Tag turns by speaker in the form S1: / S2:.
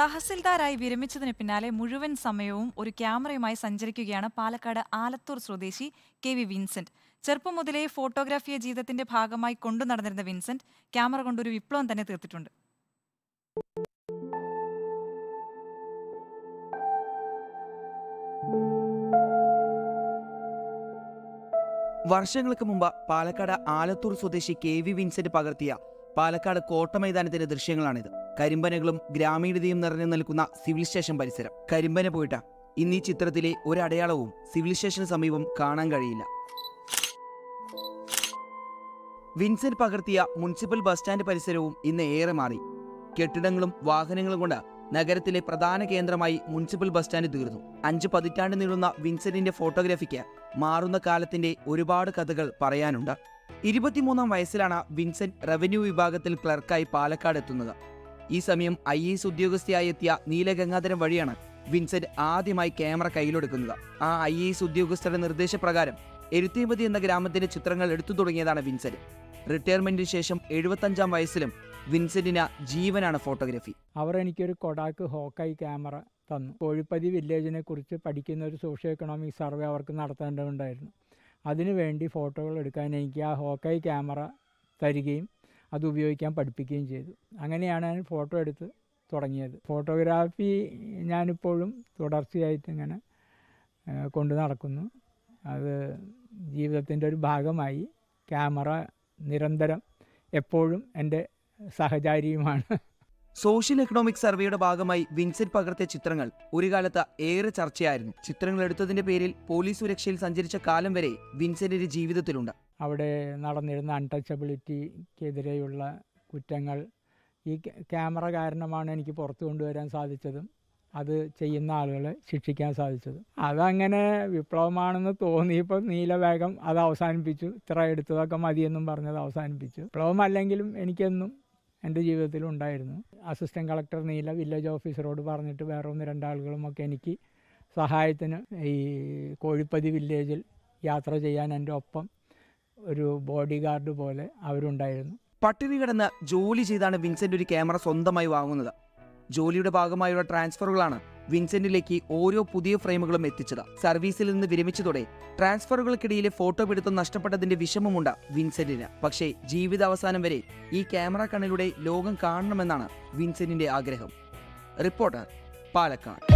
S1: തഹസിൽദാരായി വിരമിച്ചതിന് പിന്നാലെ മുഴുവൻ സമയവും ഒരു ക്യാമറയുമായി സഞ്ചരിക്കുകയാണ് പാലക്കാട് ആലത്തൂർ സ്വദേശി കെ വി വിൻസെന്റ് ചെറുപ്പം മുതലേ ഫോട്ടോഗ്രാഫിയെ ജീവിതത്തിന്റെ ഭാഗമായി കൊണ്ടു നടന്നിരുന്ന വിൻസെന്റ് ക്യാമറ കൊണ്ടൊരു വിപ്ലവം തന്നെ തീർത്തിട്ടുണ്ട്
S2: വർഷങ്ങൾക്ക് മുമ്പ് പാലക്കാട് ആലത്തൂർ സ്വദേശി കെ വി വിൻസെന്റ് പകർത്തിയ പാലക്കാട് കോട്ട മൈതാനത്തിന്റെ ദൃശ്യങ്ങളാണിത് കരിമ്പനകളും ഗ്രാമീണതയും നിറഞ്ഞു നിൽക്കുന്ന സിവിൽ സ്റ്റേഷൻ പരിസരം കരിമ്പന പോയിട്ട ഇന്ന് ഈ ചിത്രത്തിലെ ഒരടയാളവും സിവിൽ സ്റ്റേഷന് സമീപം കാണാൻ കഴിയില്ല വിൻസെന്റ് പകർത്തിയ മുനിസിപ്പൽ ബസ് സ്റ്റാൻഡ് പരിസരവും ഇന്ന് ഏറെ മാറി കെട്ടിടങ്ങളും വാഹനങ്ങളും കൊണ്ട് നഗരത്തിലെ പ്രധാന കേന്ദ്രമായി മുനിസിപ്പൽ ബസ് സ്റ്റാൻഡ് തീർന്നു അഞ്ച് പതിറ്റാണ്ട് നീളുന്ന വിൻസെന്റിന്റെ ഫോട്ടോഗ്രാഫിക്ക് മാറുന്ന കാലത്തിന്റെ ഒരുപാട് കഥകൾ പറയാനുണ്ട് ഇരുപത്തിമൂന്നാം വയസ്സിലാണ് വിൻസെന്റ് റവന്യൂ വിഭാഗത്തിൽ ക്ലർക്കായി പാലക്കാട് എത്തുന്നത് ഈ സമയം ഐ എസ് ഉദ്യോഗസ്ഥയായി എത്തിയ നീലഗംഗാധരം വഴിയാണ് വിൻസെന്റ് ആദ്യമായി ക്യാമറ കയ്യിലെടുക്കുന്നത് ആ ഐ എസ് ഉദ്യോഗസ്ഥരുടെ നിർദ്ദേശപ്രകാരം എരുത്തിമതി എന്ന ഗ്രാമത്തിന്റെ ചിത്രങ്ങൾ എടുത്തു തുടങ്ങിയതാണ് വിൻസെന്റ് റിട്ടയർമെന്റിന് ശേഷം എഴുപത്തഞ്ചാം വയസ്സിലും വിൻസെന്റിന് ജീവനാണ് ഫോട്ടോഗ്രാഫി
S3: അവർ എനിക്കൊരു കൊടാക്ക് ഹോക്കായി ക്യാമറ തന്നു കോഴിപ്പതി വില്ലേജിനെ കുറിച്ച് പഠിക്കുന്ന ഒരു സോഷ്യോ എക്കണോമിക് സർവേ അവർക്ക് നടത്തേണ്ടതുണ്ടായിരുന്നു അതിനുവേണ്ടി ഫോട്ടോകൾ എടുക്കാൻ എനിക്ക് ആ ഹോക്കായി ക്യാമറ തരികയും അത് ഉപയോഗിക്കാൻ പഠിപ്പിക്കുകയും ചെയ്തു അങ്ങനെയാണ് ഞാൻ ഫോട്ടോ എടുത്ത് തുടങ്ങിയത് ഫോട്ടോഗ്രാഫി ഞാനിപ്പോഴും തുടർച്ചയായിട്ട് ഇങ്ങനെ ആ, കൊണ്ടു നടക്കുന്നു അത് ജീവിതത്തിൻ്റെ ഒരു ഭാഗമായി ക്യാമറ നിരന്തരം എപ്പോഴും എൻ്റെ സഹചാരിയുമാണ്
S2: സോഷ്യൽ എക്കണോമിക് സർവേയുടെ ഭാഗമായി വിൻസെന്റ് പകർത്തിയ ചിത്രങ്ങൾ ഒരു കാലത്ത് ഏറെ ചർച്ചയായിരുന്നു ചിത്രങ്ങൾ എടുത്തതിന്റെ പേരിൽ പോലീസ് സുരക്ഷയിൽ സഞ്ചരിച്ച കാലം വരെ വിൻസെന്റിന്റെ ജീവിതത്തിലുണ്ട്
S3: അവിടെ നടന്നിരുന്ന അൺടച്ചബിലിറ്റിക്കെതിരെയുള്ള കുറ്റങ്ങൾ ഈ ക്യാ- ക്യാമറ കാരണമാണ് എനിക്ക് പുറത്തു കൊണ്ടുവരാൻ സാധിച്ചതും അത് ചെയ്യുന്ന ആളുകളെ ശിക്ഷിക്കാൻ സാധിച്ചതും അതങ്ങനെ വിപ്ലവമാണെന്ന് തോന്നിയപ്പോൾ നീലവേഗം അത് അവസാനിപ്പിച്ചു ഇത്ര എടുത്തതൊക്കെ മതിയെന്നും പറഞ്ഞത് അവസാനിപ്പിച്ചു വിപ്ലവമല്ലെങ്കിലും എനിക്കെന്നും എൻ്റെ ജീവിതത്തിൽ ഉണ്ടായിരുന്നു അസിസ്റ്റൻറ്റ് കളക്ടർ നീല വില്ലേജ് ഓഫീസറോട് പറഞ്ഞിട്ട് വേറെ ഒന്ന് രണ്ടാളുകളും ഒക്കെ എനിക്ക് സഹായത്തിന് ഈ കോഴിപ്പതി വില്ലേജിൽ യാത്ര ചെയ്യാൻ എൻ്റെ ഒപ്പം ഒരു ബോഡി ഗാർഡ് പോലെ അവരുണ്ടായിരുന്നു
S2: പട്ടിണി കിടന്ന് ജോലി ചെയ്താണ് വിൻസെന്റ് ഒരു ക്യാമറ സ്വന്തമായി വാങ്ങുന്നത് ജോലിയുടെ ഭാഗമായുള്ള ട്രാൻസ്ഫറുകളാണ് വിൻസെന്റിലേക്ക് ഓരോ പുതിയ ഫ്രെയിമുകളും എത്തിച്ചത് സർവീസിൽ നിന്ന് വിരമിച്ചതോടെ ട്രാൻസ്ഫറുകൾക്കിടയിലെ ഫോട്ടോ പിടുത്തം നഷ്ടപ്പെട്ടതിന്റെ വിഷമമുണ്ട് വിൻസെന്റിന് പക്ഷേ ജീവിതാവസാനം വരെ ഈ ക്യാമറ കണ്ണിലൂടെ ലോകം കാണണമെന്നാണ് വിൻസെന്റിന്റെ ആഗ്രഹം റിപ്പോർട്ടർ പാലക്കാട്